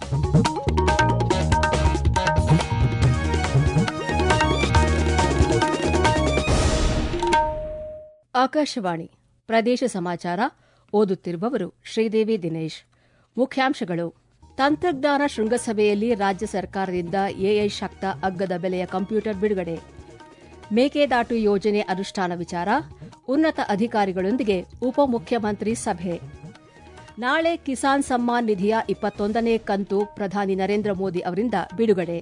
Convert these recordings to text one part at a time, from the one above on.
ಆಕಾಶವಾಣಿ ಪ್ರದೇಶ ಸಮಾಚಾರ ಓದುತ್ತಿರುವವರು ಶ್ರೀದೇವಿ ದಿನೇಶ್ ಮುಖ್ಯಾಂಶಗಳು ತಂತ್ರಜ್ಞಾನ ಶೃಂಗಸಭೆಯಲ್ಲಿ ರಾಜ್ಯ ಸರ್ಕಾರದಿಂದ ಎಐ ಶಕ್ತ ಅಗ್ಗದ ಬೆಲೆಯ ಕಂಪ್ಯೂಟರ್ ಬಿಡುಗಡೆ ಮೇಕೆದಾಟು ಯೋಜನೆ ಅನುಷ್ಠಾನ ವಿಚಾರ ಉನ್ನತ ಅಧಿಕಾರಿಗಳೊಂದಿಗೆ ಉಪಮುಖ್ಯಮಂತ್ರಿ ಸಭೆ ನಾಳೆ ಕಿಸಾನ್ ಸಮ್ಮಾನ್ ನಿಧಿಯ ಇಪ್ಪತ್ತೊಂದನೇ ಕಂತು ಪ್ರಧಾನಿ ನರೇಂದ್ರ ಮೋದಿ ಅವರಿಂದ ಬಿಡುಗಡೆ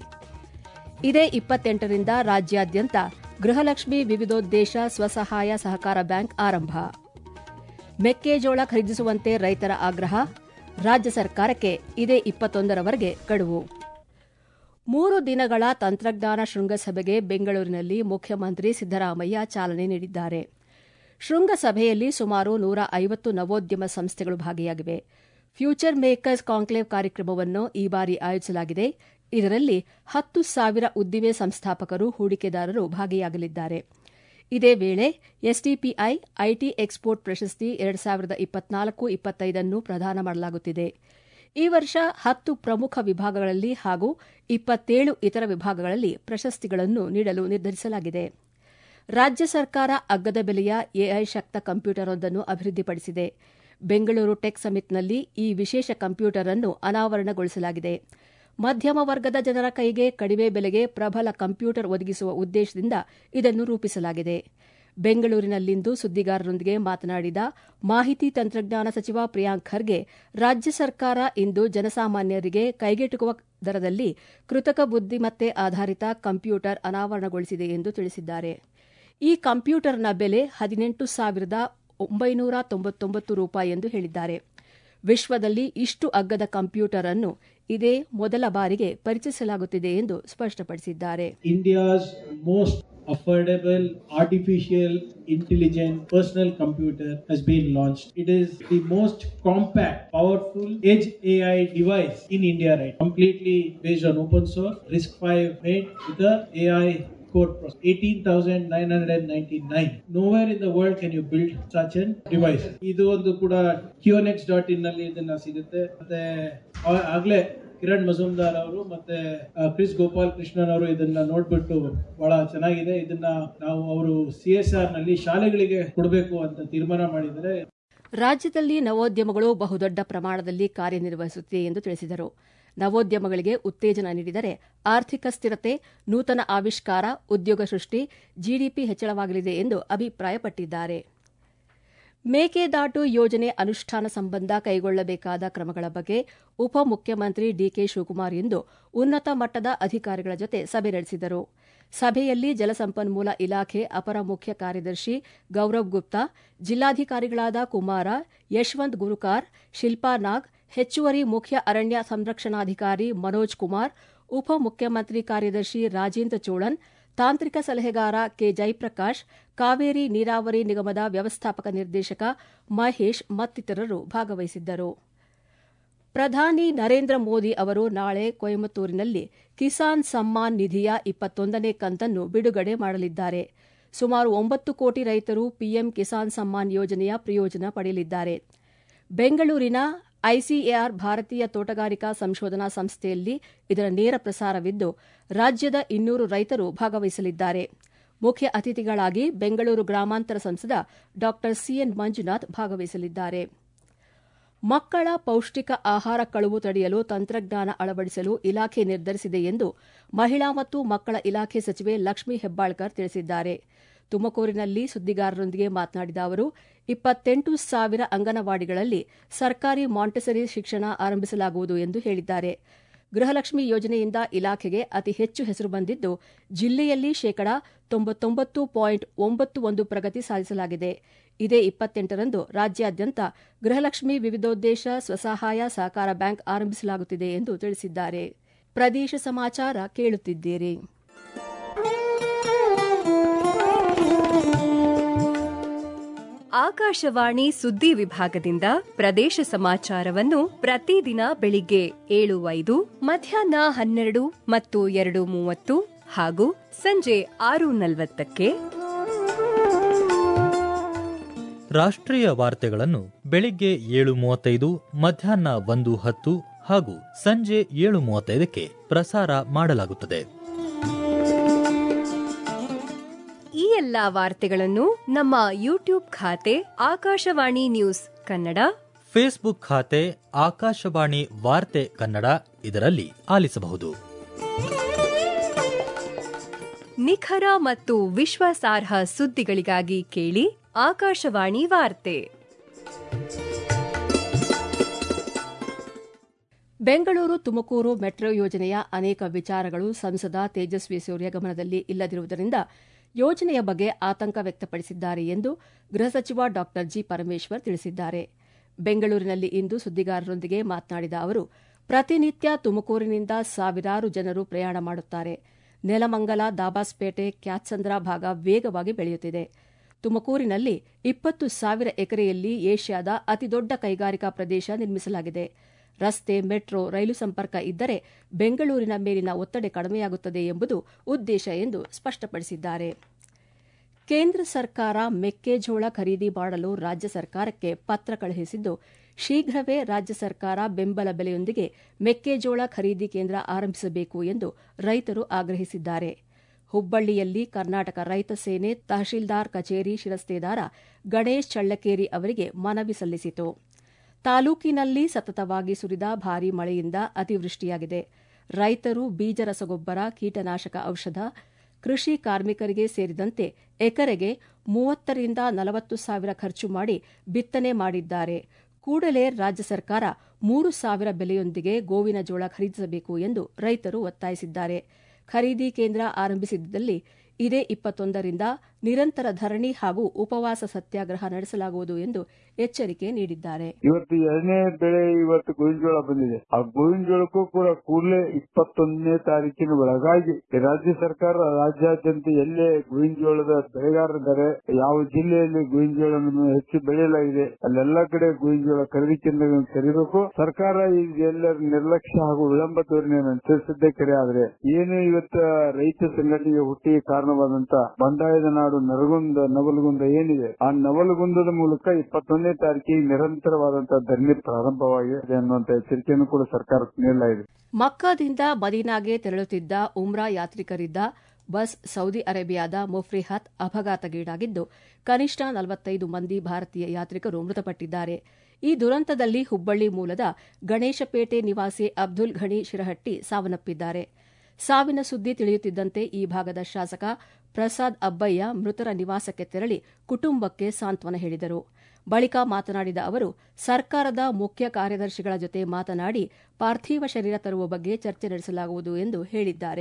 ಇದೇ ಇಪ್ಪತ್ತೆಂಟರಿಂದ ರಾಜ್ಯಾದ್ಯಂತ ಗೃಹಲಕ್ಷ್ಮಿ ವಿವಿಧೋದ್ದೇಶ ಸ್ವಸಹಾಯ ಸಹಕಾರ ಬ್ಯಾಂಕ್ ಆರಂಭ ಮೆಕ್ಕೆಜೋಳ ಖರೀದಿಸುವಂತೆ ರೈತರ ಆಗ್ರಹ ರಾಜ್ಯ ಸರ್ಕಾರಕ್ಕೆ ಇದೇ ಇಪ್ಪತ್ತೊಂದರವರೆಗೆ ಗಡುವು ಮೂರು ದಿನಗಳ ತಂತ್ರಜ್ಞಾನ ಶೃಂಗಸಭೆಗೆ ಬೆಂಗಳೂರಿನಲ್ಲಿ ಮುಖ್ಯಮಂತ್ರಿ ಸಿದ್ದರಾಮಯ್ಯ ಚಾಲನೆ ನೀಡಿದ್ದಾರೆ ಶೃಂಗಸಭೆಯಲ್ಲಿ ಸುಮಾರು ನೂರ ಐವತ್ತು ನವೋದ್ಯಮ ಸಂಸ್ಥೆಗಳು ಭಾಗಿಯಾಗಿವೆ ಫ್ಯೂಚರ್ ಮೇಕರ್ಸ್ ಕಾಂಕ್ಲೇವ್ ಕಾರ್ಯಕ್ರಮವನ್ನು ಈ ಬಾರಿ ಆಯೋಜಿಸಲಾಗಿದೆ ಇದರಲ್ಲಿ ಹತ್ತು ಸಾವಿರ ಉದ್ದಿಮೆ ಸಂಸ್ಥಾಪಕರು ಹೂಡಿಕೆದಾರರು ಭಾಗಿಯಾಗಲಿದ್ದಾರೆ ಇದೇ ವೇಳೆ ಎಸ್ಡಿಪಿಐ ಐಟಿ ಎಕ್ಸ್ಪೋರ್ಟ್ ಪ್ರಶಸ್ತಿ ಎರಡು ಸಾವಿರದ ಇಪ್ಪತ್ನಾಲ್ಕು ಇಪ್ಪತ್ತೈದನ್ನು ಪ್ರದಾನ ಮಾಡಲಾಗುತ್ತಿದೆ ಈ ವರ್ಷ ಹತ್ತು ಪ್ರಮುಖ ವಿಭಾಗಗಳಲ್ಲಿ ಹಾಗೂ ಇಪ್ಪತ್ತೇಳು ಇತರ ವಿಭಾಗಗಳಲ್ಲಿ ಪ್ರಶಸ್ತಿಗಳನ್ನು ನೀಡಲು ನಿರ್ಧರಿಸಲಾಗಿದೆ ರಾಜ್ಯ ಸರ್ಕಾರ ಅಗ್ಗದ ಬೆಲೆಯ ಎಐ ಶಕ್ತ ಕಂಪ್ಯೂಟರ್ವೊಂದನ್ನು ಅಭಿವೃದ್ಧಿಪಡಿಸಿದೆ ಬೆಂಗಳೂರು ಟೆಕ್ ಸಮಿಟ್ನಲ್ಲಿ ಈ ವಿಶೇಷ ಕಂಪ್ಯೂಟರ್ ಅನ್ನು ಅನಾವರಣಗೊಳಿಸಲಾಗಿದೆ ಮಧ್ಯಮ ವರ್ಗದ ಜನರ ಕೈಗೆ ಕಡಿಮೆ ಬೆಲೆಗೆ ಪ್ರಬಲ ಕಂಪ್ಯೂಟರ್ ಒದಗಿಸುವ ಉದ್ದೇಶದಿಂದ ಇದನ್ನು ರೂಪಿಸಲಾಗಿದೆ ಬೆಂಗಳೂರಿನಲ್ಲಿಂದು ಸುದ್ದಿಗಾರರೊಂದಿಗೆ ಮಾತನಾಡಿದ ಮಾಹಿತಿ ತಂತ್ರಜ್ಞಾನ ಸಚಿವ ಪ್ರಿಯಾಂಕ್ ಖರ್ಗೆ ರಾಜ್ಯ ಸರ್ಕಾರ ಇಂದು ಜನಸಾಮಾನ್ಯರಿಗೆ ಕೈಗೆಟುಕುವ ದರದಲ್ಲಿ ಕೃತಕ ಬುದ್ದಿಮತ್ತೆ ಆಧಾರಿತ ಕಂಪ್ಯೂಟರ್ ಅನಾವರಣಗೊಳಿಸಿದೆ ಎಂದು ತಿಳಿಸಿದ್ದಾರೆ ಈ ಕಂಪ್ಯೂಟರ್ನ ಬೆಲೆ ಹದಿನೆಂಟು ಸಾವಿರದ ಒಂಬೈನೂರ ತೊಂಬತ್ತೊಂಬತ್ತು ರೂಪಾಯಿ ಎಂದು ಹೇಳಿದ್ದಾರೆ ವಿಶ್ವದಲ್ಲಿ ಇಷ್ಟು ಅಗ್ಗದ ಕಂಪ್ಯೂಟರ್ ಅನ್ನು ಇದೇ ಮೊದಲ ಬಾರಿಗೆ ಪರಿಚಯಿಸಲಾಗುತ್ತಿದೆ ಎಂದು ಸ್ಪಷ್ಟಪಡಿಸಿದ್ದಾರೆ India's most affordable artificial intelligent personal computer has been launched. It is the most compact, powerful edge AI device in India right. Completely based on open source, RISC-V made with the AI code process. 18,999. Nowhere in the world can you build such a device. ಇದು ಒಂದು ಕೂಡ qnex dot in ನಲ್ಲಿ ಇದನ್ನ ಸಿಗುತ್ತೆ ಮತ್ತೆ ಆ- ಆಗ್ಲೇ ಕಿರಣ್ ಮಜುಮ್ದಾರ್ ಅವರು ಮತ್ತೆ ಆ, ಕ್ರಿಸ್ ಗೋಪಾಲ್ ಕೃಷ್ಣನ್ ಅವರು ಇದನ್ನ ನೋಡ್ಬಿಟ್ಟು ಬಹಳ ಚೆನ್ನಾಗಿದೆ ಇದನ್ನ ನಾವು ಅವರು ಸಿ ಎಸ್ ಆರ್ ನಲ್ಲಿ ಶಾಲೆಗಳಿಗೆ ಕೊಡಬೇಕು ಅಂತ ತೀರ್ಮಾನ ಮಾಡಿದರೆ ರಾಜ್ಯದಲ್ಲಿ ನವೋದ್ಯಮಗಳು ಬಹುದೊಡ್ಡ ಪ್ರಮಾಣದಲ್ಲಿ ಕಾರ್ಯನಿರ್ವಹಿಸುತ್ತಿದೆ ಎಂದು ತಿಳಿಸಿದರು ನವೋದ್ಯಮಗಳಿಗೆ ಉತ್ತೇಜನ ನೀಡಿದರೆ ಆರ್ಥಿಕ ಸ್ಥಿರತೆ ನೂತನ ಆವಿಷ್ಕಾರ ಉದ್ಯೋಗ ಸೃಷ್ಟಿ ಜಿಡಿಪಿ ಹೆಚ್ಚಳವಾಗಲಿದೆ ಎಂದು ಅಭಿಪ್ರಾಯಪಟ್ಟಿದ್ದಾರೆ ಮೇಕೆದಾಟು ಯೋಜನೆ ಅನುಷ್ಠಾನ ಸಂಬಂಧ ಕೈಗೊಳ್ಳಬೇಕಾದ ಕ್ರಮಗಳ ಬಗ್ಗೆ ಉಪಮುಖ್ಯಮಂತ್ರಿ ಡಿಕೆ ಶಿವಕುಮಾರ್ ಇಂದು ಉನ್ನತ ಮಟ್ಟದ ಅಧಿಕಾರಿಗಳ ಜೊತೆ ಸಭೆ ನಡೆಸಿದರು ಸಭೆಯಲ್ಲಿ ಜಲಸಂಪನ್ಮೂಲ ಇಲಾಖೆ ಅಪರ ಮುಖ್ಯ ಕಾರ್ಯದರ್ಶಿ ಗೌರವ್ ಗುಪ್ತಾ ಜಿಲ್ಲಾಧಿಕಾರಿಗಳಾದ ಕುಮಾರ ಯಶವಂತ್ ಗುರುಕಾರ್ ಶಿಲ್ಪಾ ನಾಗ್ ಹೆಚ್ಚುವರಿ ಮುಖ್ಯ ಅರಣ್ಯ ಸಂರಕ್ಷಣಾಧಿಕಾರಿ ಮನೋಜ್ ಕುಮಾರ್ ಉಪಮುಖ್ಯಮಂತ್ರಿ ಕಾರ್ಯದರ್ಶಿ ರಾಜೇಂದ್ರ ಚೋಳನ್ ತಾಂತ್ರಿಕ ಸಲಹೆಗಾರ ಕೆ ಜಯಪ್ರಕಾಶ್ ಕಾವೇರಿ ನೀರಾವರಿ ನಿಗಮದ ವ್ಯವಸ್ಥಾಪಕ ನಿರ್ದೇಶಕ ಮಹೇಶ್ ಮತ್ತಿತರರು ಭಾಗವಹಿಸಿದ್ದರು ಪ್ರಧಾನಿ ನರೇಂದ್ರ ಮೋದಿ ಅವರು ನಾಳೆ ಕೊಯಮತ್ತೂರಿನಲ್ಲಿ ಕಿಸಾನ್ ಸಮ್ಮಾನ್ ನಿಧಿಯ ಇಪ್ಪತ್ತೊಂದನೇ ಕಂತನ್ನು ಬಿಡುಗಡೆ ಮಾಡಲಿದ್ದಾರೆ ಸುಮಾರು ಒಂಬತ್ತು ಕೋಟಿ ರೈತರು ಪಿಎಂ ಕಿಸಾನ್ ಸಮ್ಮಾನ್ ಯೋಜನೆಯ ಪ್ರಯೋಜನ ಪಡೆಯಲಿದ್ದಾರೆ ಬೆಂಗಳೂರಿನ ಐಸಿಎಆರ್ ಭಾರತೀಯ ತೋಟಗಾರಿಕಾ ಸಂಶೋಧನಾ ಸಂಸ್ಥೆಯಲ್ಲಿ ಇದರ ನೇರ ಪ್ರಸಾರವಿದ್ದು ರಾಜ್ಯದ ಇನ್ನೂರು ರೈತರು ಭಾಗವಹಿಸಲಿದ್ದಾರೆ ಮುಖ್ಯ ಅತಿಥಿಗಳಾಗಿ ಬೆಂಗಳೂರು ಗ್ರಾಮಾಂತರ ಸಂಸದ ಡಾ ಸಿಎನ್ ಮಂಜುನಾಥ್ ಭಾಗವಹಿಸಲಿದ್ದಾರೆ ಮಕ್ಕಳ ಪೌಷ್ಟಿಕ ಆಹಾರ ಕಳುವು ತಡೆಯಲು ತಂತ್ರಜ್ಞಾನ ಅಳವಡಿಸಲು ಇಲಾಖೆ ನಿರ್ಧರಿಸಿದೆ ಎಂದು ಮಹಿಳಾ ಮತ್ತು ಮಕ್ಕಳ ಇಲಾಖೆ ಸಚಿವೆ ಲಕ್ಷ್ಮೀ ಹೆಬ್ಬಾಳ್ಕರ್ ತಿಳಿಸಿದ್ದಾರೆ ತುಮಕೂರಿನಲ್ಲಿ ಸುದ್ದಿಗಾರರೊಂದಿಗೆ ಮಾತನಾಡಿದ ಅವರು ಇಪ್ಪತ್ತೆಂಟು ಸಾವಿರ ಅಂಗನವಾಡಿಗಳಲ್ಲಿ ಸರ್ಕಾರಿ ಮಾಂಟೆಸರಿ ಶಿಕ್ಷಣ ಆರಂಭಿಸಲಾಗುವುದು ಎಂದು ಹೇಳಿದ್ದಾರೆ ಗೃಹಲಕ್ಷ್ಮಿ ಯೋಜನೆಯಿಂದ ಇಲಾಖೆಗೆ ಅತಿ ಹೆಚ್ಚು ಹೆಸರು ಬಂದಿದ್ದು ಜಿಲ್ಲೆಯಲ್ಲಿ ಶೇಕಡಾ ತೊಂಬತ್ತೊಂಬತ್ತು ಪಾಯಿಂಟ್ ಒಂಬತ್ತು ಒಂದು ಪ್ರಗತಿ ಸಾಧಿಸಲಾಗಿದೆ ಇದೇ ಇಪ್ಪತ್ತೆಂಟರಂದು ರಾಜ್ಯಾದ್ಯಂತ ಗೃಹಲಕ್ಷ್ಮಿ ವಿವಿಧೋದ್ದೇಶ ಸ್ವಸಹಾಯ ಸಹಕಾರ ಬ್ಯಾಂಕ್ ಆರಂಭಿಸಲಾಗುತ್ತಿದೆ ಎಂದು ತಿಳಿಸಿದ್ದಾರೆ ಪ್ರದೇಶ ಸಮಾಚಾರ ಕೇಳುತ್ತಿದ್ದೀರಿ ಆಕಾಶವಾಣಿ ಸುದ್ದಿ ವಿಭಾಗದಿಂದ ಪ್ರದೇಶ ಸಮಾಚಾರವನ್ನು ಪ್ರತಿದಿನ ಬೆಳಿಗ್ಗೆ ಏಳು ಐದು ಮಧ್ಯಾಹ್ನ ಹನ್ನೆರಡು ಮತ್ತು ಎರಡು ಮೂವತ್ತು ಹಾಗೂ ಸಂಜೆ ಆರು ನಲವತ್ತಕ್ಕೆ ರಾಷ್ಟ್ರೀಯ ವಾರ್ತೆಗಳನ್ನು ಬೆಳಿಗ್ಗೆ ಏಳು ಮೂವತ್ತೈದು ಮಧ್ಯಾಹ್ನ ಒಂದು ಹತ್ತು ಹಾಗೂ ಸಂಜೆ ಏಳು ಮೂವತ್ತೈದಕ್ಕೆ ಪ್ರಸಾರ ಮಾಡಲಾಗುತ್ತದೆ ಈ ಎಲ್ಲಾ ವಾರ್ತೆಗಳನ್ನು ನಮ್ಮ ಯೂಟ್ಯೂಬ್ ಖಾತೆ ಆಕಾಶವಾಣಿ ನ್ಯೂಸ್ ಕನ್ನಡ ಫೇಸ್ಬುಕ್ ಖಾತೆ ಆಕಾಶವಾಣಿ ವಾರ್ತೆ ಕನ್ನಡ ಇದರಲ್ಲಿ ಆಲಿಸಬಹುದು ನಿಖರ ಮತ್ತು ವಿಶ್ವಾಸಾರ್ಹ ಸುದ್ದಿಗಳಿಗಾಗಿ ಕೇಳಿ ಆಕಾಶವಾಣಿ ವಾರ್ತೆ ಬೆಂಗಳೂರು ತುಮಕೂರು ಮೆಟ್ರೋ ಯೋಜನೆಯ ಅನೇಕ ವಿಚಾರಗಳು ಸಂಸದ ತೇಜಸ್ವಿ ಸೂರ್ಯ ಗಮನದಲ್ಲಿ ಇಲ್ಲದಿರುವುದರಿಂದ ಯೋಜನೆಯ ಬಗ್ಗೆ ಆತಂಕ ವ್ಯಕ್ತಪಡಿಸಿದ್ದಾರೆ ಎಂದು ಗೃಹ ಸಚಿವ ಡಾ ಜಿ ಪರಮೇಶ್ವರ್ ತಿಳಿಸಿದ್ದಾರೆ ಬೆಂಗಳೂರಿನಲ್ಲಿ ಇಂದು ಸುದ್ದಿಗಾರರೊಂದಿಗೆ ಮಾತನಾಡಿದ ಅವರು ಪ್ರತಿನಿತ್ಯ ತುಮಕೂರಿನಿಂದ ಸಾವಿರಾರು ಜನರು ಪ್ರಯಾಣ ಮಾಡುತ್ತಾರೆ ನೆಲಮಂಗಲ ದಾಬಾಸ್ಪೇಟೆ ಕ್ಯಾತ್ಸಂದ್ರ ಭಾಗ ವೇಗವಾಗಿ ಬೆಳೆಯುತ್ತಿದೆ ತುಮಕೂರಿನಲ್ಲಿ ಇಪ್ಪತ್ತು ಸಾವಿರ ಎಕರೆಯಲ್ಲಿ ಏಷ್ಯಾದ ಅತಿದೊಡ್ಡ ಕೈಗಾರಿಕಾ ಪ್ರದೇಶ ನಿರ್ಮಿಸಲಾಗಿದೆ ರಸ್ತೆ ಮೆಟ್ರೋ ರೈಲು ಸಂಪರ್ಕ ಇದ್ದರೆ ಬೆಂಗಳೂರಿನ ಮೇಲಿನ ಒತ್ತಡ ಕಡಿಮೆಯಾಗುತ್ತದೆ ಎಂಬುದು ಉದ್ದೇಶ ಎಂದು ಸ್ಪಷ್ಟಪಡಿಸಿದ್ದಾರೆ ಕೇಂದ್ರ ಸರ್ಕಾರ ಮೆಕ್ಕೆಜೋಳ ಖರೀದಿ ಮಾಡಲು ರಾಜ್ಯ ಸರ್ಕಾರಕ್ಕೆ ಪತ್ರ ಕಳುಹಿಸಿದ್ದು ಶೀಘ್ರವೇ ರಾಜ್ಯ ಸರ್ಕಾರ ಬೆಂಬಲ ಬೆಲೆಯೊಂದಿಗೆ ಮೆಕ್ಕೆಜೋಳ ಖರೀದಿ ಕೇಂದ್ರ ಆರಂಭಿಸಬೇಕು ಎಂದು ರೈತರು ಆಗ್ರಹಿಸಿದ್ದಾರೆ ಹುಬ್ಬಳ್ಳಿಯಲ್ಲಿ ಕರ್ನಾಟಕ ರೈತ ಸೇನೆ ತಹಶೀಲ್ದಾರ್ ಕಚೇರಿ ಶಿರಸ್ತೇದಾರ ಗಣೇಶ್ ಚಳ್ಳಕೇರಿ ಅವರಿಗೆ ಮನವಿ ಸಲ್ಲಿಸಿತು ತಾಲೂಕಿನಲ್ಲಿ ಸತತವಾಗಿ ಸುರಿದ ಭಾರೀ ಮಳೆಯಿಂದ ಅತಿವೃಷ್ಟಿಯಾಗಿದೆ ರೈತರು ಬೀಜ ರಸಗೊಬ್ಬರ ಕೀಟನಾಶಕ ಔಷಧ ಕೃಷಿ ಕಾರ್ಮಿಕರಿಗೆ ಸೇರಿದಂತೆ ಎಕರೆಗೆ ಮೂವತ್ತರಿಂದ ನಲವತ್ತು ಸಾವಿರ ಖರ್ಚು ಮಾಡಿ ಬಿತ್ತನೆ ಮಾಡಿದ್ದಾರೆ ಕೂಡಲೇ ರಾಜ್ಯ ಸರ್ಕಾರ ಮೂರು ಸಾವಿರ ಬೆಲೆಯೊಂದಿಗೆ ಗೋವಿನ ಜೋಳ ಖರೀದಿಸಬೇಕು ಎಂದು ರೈತರು ಒತ್ತಾಯಿಸಿದ್ದಾರೆ ಖರೀದಿ ಕೇಂದ್ರ ಆರಂಭಿಸಿದ್ದಲ್ಲಿ ಇದೇ ಇಪ್ಪತ್ತೊಂದರಿಂದ ನಿರಂತರ ಧರಣಿ ಹಾಗೂ ಉಪವಾಸ ಸತ್ಯಾಗ್ರಹ ನಡೆಸಲಾಗುವುದು ಎಂದು ಎಚ್ಚರಿಕೆ ನೀಡಿದ್ದಾರೆ ಇವತ್ತು ಎರಡನೇ ಬೆಳೆ ಇವತ್ತು ಗೋವಿನ ಜೋಳ ಬಂದಿದೆ ಆ ಗೋವಿನ ಜೋಳಕ್ಕೂ ಕೂಡ ಕೂಡಲೇ ಇಪ್ಪತ್ತೊಂದನೇ ತಾರೀಕಿನ ಒಳಗಾಗಿ ರಾಜ್ಯ ಸರ್ಕಾರ ರಾಜ್ಯಾದ್ಯಂತ ಎಲ್ಲೇ ಗೋವಿನ ಜೋಳದ ಬೆಳೆಗಾರರಿದ್ದಾರೆ ಯಾವ ಜಿಲ್ಲೆಯಲ್ಲಿ ಗೋವಿನ ಜೋಳವನ್ನು ಹೆಚ್ಚು ಬೆಳೆಯಲಾಗಿದೆ ಅಲ್ಲೆಲ್ಲ ಕಡೆ ಗೋವಿನ ಜೋಳ ಖರೀದಿ ಕೇಂದ್ರಗಳನ್ನು ತೆರೀಬೇಕು ಸರ್ಕಾರ ಇದೆಲ್ಲರ ನಿರ್ಲಕ್ಷ್ಯ ಹಾಗೂ ವಿಳಂಬ ಧೋರಣೆಯನ್ನು ಅನುಸರಿಸಿದ್ದೇ ಕರೆ ಆದ್ರೆ ಏನು ಇವತ್ತ ರೈತ ಸಂಘಟನೆಗೆ ಹುಟ್ಟಿಗೆ ಕಾರಣವಾದಂತ ಬಂಡಾಯದ ನಾಡು ನರಗುಂದ ನವಲಗುಂದ ಏನಿದೆ ಆ ನವಲಗುಂದದ ಮೂಲಕ ಇಪ್ಪತ್ತೊಂದನೇ ತಾರೀಕಿಗೆ ನಿರಂತರವಾದಂತಹ ಧರಣಿ ಪ್ರಾರಂಭವಾಗಿದೆ ಅನ್ನುವಂತ ಎಚ್ಚರಿಕೆಯನ್ನು ಕೂಡ ಸರ್ಕಾರಕ್ಕೆ ನೀಡಲಾಗಿದೆ ಮಕ್ಕಾದಿಂದ ಮದೀನಾಗೆ ತೆರಳುತ್ತಿದ್ದ ಉಮ್ರಾ ಯಾತ್ರಿಕರಿದ್ದ ಬಸ್ ಸೌದಿ ಅರೇಬಿಯಾದ ಮುಫ್ರಿಹತ್ ಅಪಘಾತಗೀಡಾಗಿದ್ದು ಕನಿಷ್ಠ ನಲವತ್ತೈದು ಮಂದಿ ಭಾರತೀಯ ಯಾತ್ರಿಕರು ಮೃತಪಟ್ಟಿದ್ದಾರೆ ಈ ದುರಂತದಲ್ಲಿ ಹುಬ್ಬಳ್ಳಿ ಮೂಲದ ಗಣೇಶಪೇಟೆ ನಿವಾಸಿ ಅಬ್ದುಲ್ ಘಣಿ ಶಿರಹಟ್ಟಿ ಸಾವನ್ನಪ್ಪಿದ್ದಾರೆ ಸಾವಿನ ಸುದ್ದಿ ತಿಳಿಯುತ್ತಿದ್ದಂತೆ ಈ ಭಾಗದ ಶಾಸಕ ಪ್ರಸಾದ್ ಅಬ್ಬಯ್ಯ ಮೃತರ ನಿವಾಸಕ್ಕೆ ತೆರಳಿ ಕುಟುಂಬಕ್ಕೆ ಸಾಂತ್ವನ ಹೇಳಿದರು ಬಳಿಕ ಮಾತನಾಡಿದ ಅವರು ಸರ್ಕಾರದ ಮುಖ್ಯ ಕಾರ್ಯದರ್ಶಿಗಳ ಜೊತೆ ಮಾತನಾಡಿ ಪಾರ್ಥಿವ ಶರೀರ ತರುವ ಬಗ್ಗೆ ಚರ್ಚೆ ನಡೆಸಲಾಗುವುದು ಎಂದು ಹೇಳಿದ್ದಾರೆ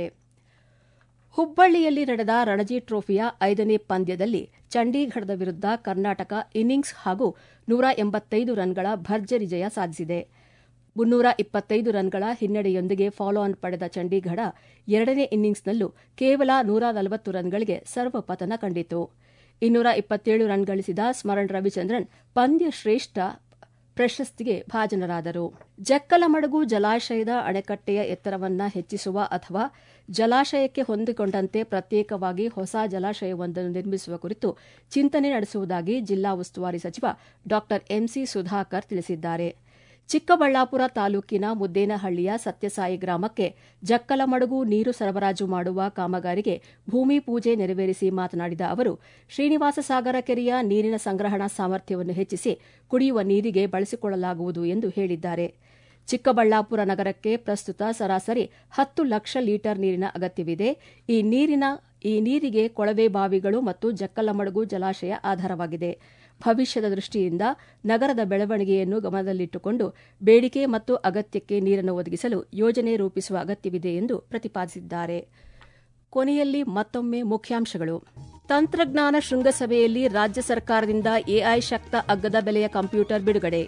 ಹುಬ್ಬಳ್ಳಿಯಲ್ಲಿ ನಡೆದ ರಣಜಿ ಟ್ರೋಫಿಯ ಐದನೇ ಪಂದ್ಯದಲ್ಲಿ ಚಂಡೀಗಢದ ವಿರುದ್ಧ ಕರ್ನಾಟಕ ಇನ್ನಿಂಗ್ಸ್ ಹಾಗೂ ನೂರ ಎಂಬತ್ತೈದು ರನ್ಗಳ ಭರ್ಜರಿ ಜಯ ಸಾಧಿಸಿದೆ ಮುನ್ನೂರ ಇಪ್ಪತ್ತೈದು ರನ್ಗಳ ಹಿನ್ನಡೆಯೊಂದಿಗೆ ಫಾಲೋ ಆನ್ ಪಡೆದ ಚಂಡೀಗಢ ಎರಡನೇ ಇನ್ನಿಂಗ್ಸ್ನಲ್ಲೂ ಕೇವಲ ನೂರ ನಲವತ್ತು ರನ್ಗಳಿಗೆ ಸರ್ವಪತನ ಕಂಡಿತು ಇನ್ನೂರ ಇಪ್ಪತ್ತೇಳು ರನ್ ಗಳಿಸಿದ ಸ್ಮರಣ್ ರವಿಚಂದ್ರನ್ ಪಂದ್ಯ ಶ್ರೇಷ್ಠ ಪ್ರಶಸ್ತಿಗೆ ಭಾಜನರಾದರು ಜಕ್ಕಲಮಡಗು ಜಲಾಶಯದ ಅಣೆಕಟ್ಟೆಯ ಎತ್ತರವನ್ನ ಹೆಚ್ಚಿಸುವ ಅಥವಾ ಜಲಾಶಯಕ್ಕೆ ಹೊಂದಿಕೊಂಡಂತೆ ಪ್ರತ್ಯೇಕವಾಗಿ ಹೊಸ ಜಲಾಶಯವೊಂದನ್ನು ನಿರ್ಮಿಸುವ ಕುರಿತು ಚಿಂತನೆ ನಡೆಸುವುದಾಗಿ ಜಿಲ್ಲಾ ಉಸ್ತುವಾರಿ ಸಚಿವ ಡಾ ಎಂಸಿ ಸುಧಾಕರ್ ತಿಳಿಸಿದ್ದಾರೆ ಚಿಕ್ಕಬಳ್ಳಾಪುರ ತಾಲೂಕಿನ ಮುದ್ದೇನಹಳ್ಳಿಯ ಸತ್ಯಸಾಯಿ ಗ್ರಾಮಕ್ಕೆ ಜಕ್ಕಲಮಡುಗು ನೀರು ಸರಬರಾಜು ಮಾಡುವ ಕಾಮಗಾರಿಗೆ ಭೂಮಿ ಪೂಜೆ ನೆರವೇರಿಸಿ ಮಾತನಾಡಿದ ಅವರು ಶ್ರೀನಿವಾಸ ಸಾಗರ ಕೆರೆಯ ನೀರಿನ ಸಂಗ್ರಹಣಾ ಸಾಮರ್ಥ್ಯವನ್ನು ಹೆಚ್ಚಿಸಿ ಕುಡಿಯುವ ನೀರಿಗೆ ಬಳಸಿಕೊಳ್ಳಲಾಗುವುದು ಎಂದು ಹೇಳಿದ್ದಾರೆ ಚಿಕ್ಕಬಳ್ಳಾಪುರ ನಗರಕ್ಕೆ ಪ್ರಸ್ತುತ ಸರಾಸರಿ ಹತ್ತು ಲಕ್ಷ ಲೀಟರ್ ನೀರಿನ ಅಗತ್ಯವಿದೆ ಈ ನೀರಿನ ಈ ನೀರಿಗೆ ಕೊಳವೆ ಬಾವಿಗಳು ಮತ್ತು ಜಕ್ಕಲಮಡುಗು ಜಲಾಶಯ ಆಧಾರವಾಗಿದೆ ಭವಿಷ್ಯದ ದೃಷ್ಟಿಯಿಂದ ನಗರದ ಬೆಳವಣಿಗೆಯನ್ನು ಗಮನದಲ್ಲಿಟ್ಟುಕೊಂಡು ಬೇಡಿಕೆ ಮತ್ತು ಅಗತ್ಯಕ್ಕೆ ನೀರನ್ನು ಒದಗಿಸಲು ಯೋಜನೆ ರೂಪಿಸುವ ಅಗತ್ಯವಿದೆ ಎಂದು ಪ್ರತಿಪಾದಿಸಿದ್ದಾರೆ ಕೊನೆಯಲ್ಲಿ ಮತ್ತೊಮ್ಮೆ ಮುಖ್ಯಾಂಶಗಳು ತಂತ್ರಜ್ಞಾನ ಶೃಂಗಸಭೆಯಲ್ಲಿ ರಾಜ್ಯ ಸರ್ಕಾರದಿಂದ ಎಐ ಶಕ್ತ ಅಗ್ಗದ ಬೆಲೆಯ ಕಂಪ್ಯೂಟರ್ ಬಿಡುಗಡೆ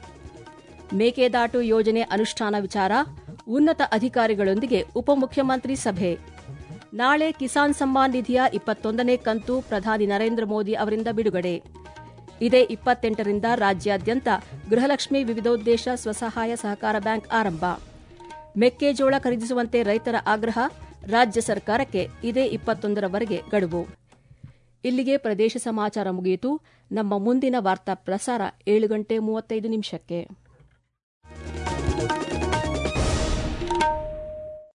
ಮೇಕೆದಾಟು ಯೋಜನೆ ಅನುಷ್ಠಾನ ವಿಚಾರ ಉನ್ನತ ಅಧಿಕಾರಿಗಳೊಂದಿಗೆ ಉಪಮುಖ್ಯಮಂತ್ರಿ ಸಭೆ ನಾಳೆ ಕಿಸಾನ್ ಸಮ್ಮಾನ್ ನಿಧಿಯ ಇಪ್ಪತ್ತೊಂದನೇ ಕಂತು ಪ್ರಧಾನಿ ನರೇಂದ್ರ ಮೋದಿ ಅವರಿಂದ ಬಿಡುಗಡೆ ಇದೇ ಇಪ್ಪತ್ತೆಂಟರಿಂದ ರಾಜ್ಯಾದ್ಯಂತ ಗೃಹಲಕ್ಷ್ಮಿ ವಿವಿಧೋದ್ದೇಶ ಸ್ವಸಹಾಯ ಸಹಕಾರ ಬ್ಯಾಂಕ್ ಆರಂಭ ಮೆಕ್ಕೆಜೋಳ ಖರೀದಿಸುವಂತೆ ರೈತರ ಆಗ್ರಹ ರಾಜ್ಯ ಸರ್ಕಾರಕ್ಕೆ ಇದೇ ಇಪ್ಪತ್ತೊಂದರವರೆಗೆ ಗಡುವು ಇಲ್ಲಿಗೆ ಪ್ರದೇಶ ಸಮಾಚಾರ ಮುಗಿಯಿತು ನಮ್ಮ ಮುಂದಿನ ವಾರ್ತಾ ಪ್ರಸಾರ ಏಳು ಗಂಟೆ ಮೂವತ್ತೈದು ನಿಮಿಷಕ್ಕೆ